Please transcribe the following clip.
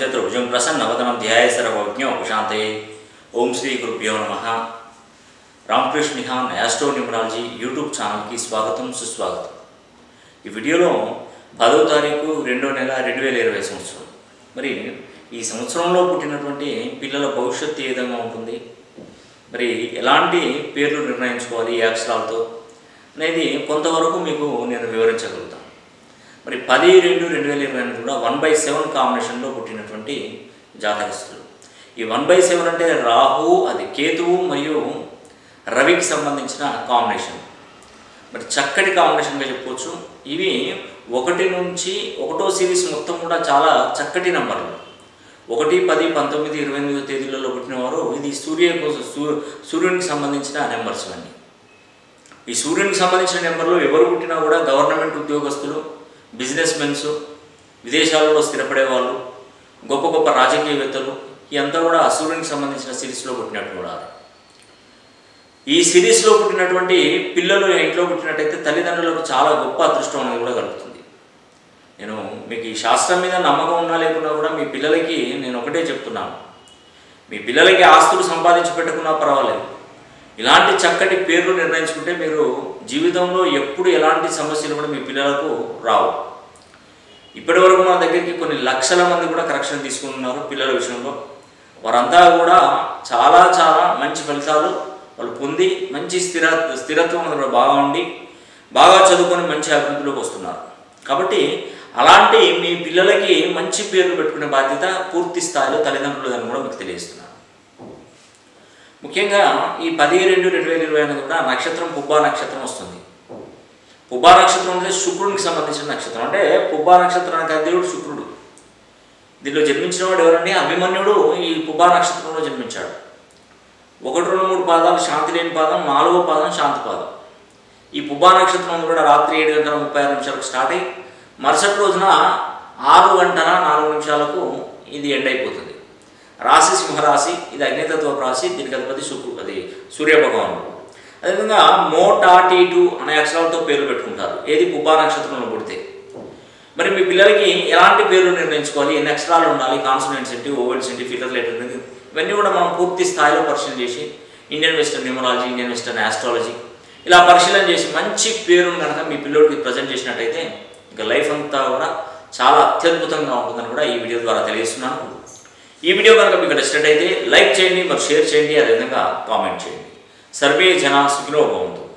చతుర్భుజం ప్రసన్నవదనం ధ్యాయ సర్వజ్ఞ ఉపశాంతయే ఓం శ్రీ గురుభ్యో నమ రామకృష్ణ నిహాన్ యాస్ట్రో న్యూమరాలజీ యూట్యూబ్ ఛానల్కి స్వాగతం సుస్వాగతం ఈ వీడియోలో పదో తారీఖు రెండో నెల రెండు వేల ఇరవై సంవత్సరం మరి ఈ సంవత్సరంలో పుట్టినటువంటి పిల్లల భవిష్యత్తు ఏ విధంగా ఉంటుంది మరి ఎలాంటి పేర్లు నిర్ణయించుకోవాలి ఈ అక్షరాలతో అనేది కొంతవరకు మీకు నేను వివరించగలుగుతాను మరి పది రెండు రెండు వేల ఇరవై ఎనిమిది కూడా వన్ బై సెవెన్ కాంబినేషన్లో పుట్టినటువంటి జాతకస్తులు ఈ వన్ బై సెవెన్ అంటే రాహు అది కేతువు మరియు రవికి సంబంధించిన కాంబినేషన్ మరి చక్కటి కాంబినేషన్గా చెప్పుకోవచ్చు ఇవి ఒకటి నుంచి ఒకటో సిరీస్ మొత్తం కూడా చాలా చక్కటి నంబర్లు ఒకటి పది పంతొమ్మిది ఇరవై ఎనిమిదో తేదీలలో పుట్టినవారు ఇది సూర్య కోసం సూ- సూర్యునికి సంబంధించిన నెంబర్స్ అన్నీ ఈ సూర్యునికి సంబంధించిన నెంబర్లో ఎవరు పుట్టినా కూడా గవర్నమెంట్ ఉద్యోగస్తులు బిజినెస్ మెన్స్ విదేశాలలో స్థిరపడే వాళ్ళు గొప్ప గొప్ప రాజకీయవేత్తలు ఇదంతా కూడా ఆ సూర్యునికి సంబంధించిన సిరీస్లో పుట్టినట్టు కూడా ఈ సిరీస్లో పుట్టినటువంటి పిల్లలు ఇంట్లో పుట్టినట్టయితే తల్లిదండ్రులకు చాలా గొప్ప అదృష్టం అనేది కూడా కలుగుతుంది నేను మీకు ఈ శాస్త్రం మీద నమ్మకం ఉన్నా లేకున్నా కూడా మీ పిల్లలకి నేను ఒకటే చెప్తున్నాను మీ పిల్లలకి ఆస్తులు సంపాదించి పెట్టుకున్నా పర్వాలేదు ఇలాంటి చక్కటి పేర్లు నిర్ణయించుకుంటే మీరు జీవితంలో ఎప్పుడు ఎలాంటి సమస్యలు కూడా మీ పిల్లలకు రావు ఇప్పటి వరకు మన దగ్గరికి కొన్ని లక్షల మంది కూడా కరెక్షన్ తీసుకుంటున్నారు పిల్లల విషయంలో వారంతా కూడా చాలా చాలా మంచి ఫలితాలు వాళ్ళు పొంది మంచి స్థిర స్థిరత్వం అనేది కూడా బాగా ఉండి బాగా చదువుకొని మంచి అభివృద్ధిలోకి వస్తున్నారు కాబట్టి అలాంటి మీ పిల్లలకి మంచి పేర్లు పెట్టుకునే బాధ్యత పూర్తి స్థాయిలో తల్లిదండ్రులని కూడా మీకు తెలియజేస్తున్నాను ముఖ్యంగా ఈ పది రెండు రెండు వేల ఇరవై అనేది కూడా నక్షత్రం పుబ్బా నక్షత్రం వస్తుంది పుబ్బా నక్షత్రం అనేది శుక్రునికి సంబంధించిన నక్షత్రం అంటే పుబ్బా నక్షత్రానికి దేవుడు శుక్రుడు దీనిలో జన్మించిన వాడు ఎవరంటే అభిమన్యుడు ఈ పుబ్బా నక్షత్రంలో జన్మించాడు ఒకటి రెండు మూడు పాదాలు శాంతి లేని పాదం నాలుగో పాదం శాంతి పాదం ఈ పుబ్బా నక్షత్రం కూడా రాత్రి ఏడు గంటల ముప్పై ఆరు నిమిషాలకు స్టార్ట్ అయ్యి మరుసటి రోజున ఆరు గంటల నాలుగు నిమిషాలకు ఇది ఎండ్ అయిపోతుంది రాశి సింహరాశి ఇది అగ్నితత్వ రాశి దీనికి అధిపతి శుక్రు అది సూర్యభగవానుడు అదేవిధంగా మోటా టీటు అనే అక్షరాలతో పేర్లు పెట్టుకుంటారు ఏది పుబ్బా నక్షత్రంలో పుడితే మరి మీ పిల్లలకి ఎలాంటి పేర్లు నిర్ణయించుకోవాలి ఎన్ని అక్షరాలు ఉండాలి కాన్సనెంట్స్ ఏంటి ఓవెల్స్ ఏంటి ఫిల్లర్ లెటర్ ఏంటి ఇవన్నీ కూడా మనం పూర్తి స్థాయిలో పరిశీలన చేసి Indian western numerology Indian western astrology ఇలా పరిశీలన చేసి మంచి పేరును కనుక మీ పిల్లోడికి ప్రజెంట్ చేసినట్టయితే ఇంకా లైఫ్ అంతా కూడా చాలా అత్యద్భుతంగా ఉంటుందని కూడా ఈ వీడియో ద్వారా తెలియజేస్తున్నాను ఈ వీడియో కనుక మీకు నచ్చినట్టయితే లైక్ చేయండి మరి షేర్ చేయండి అదేవిధంగా కామెంట్ చేయండి సర్వే జన సుఖినో భవంతు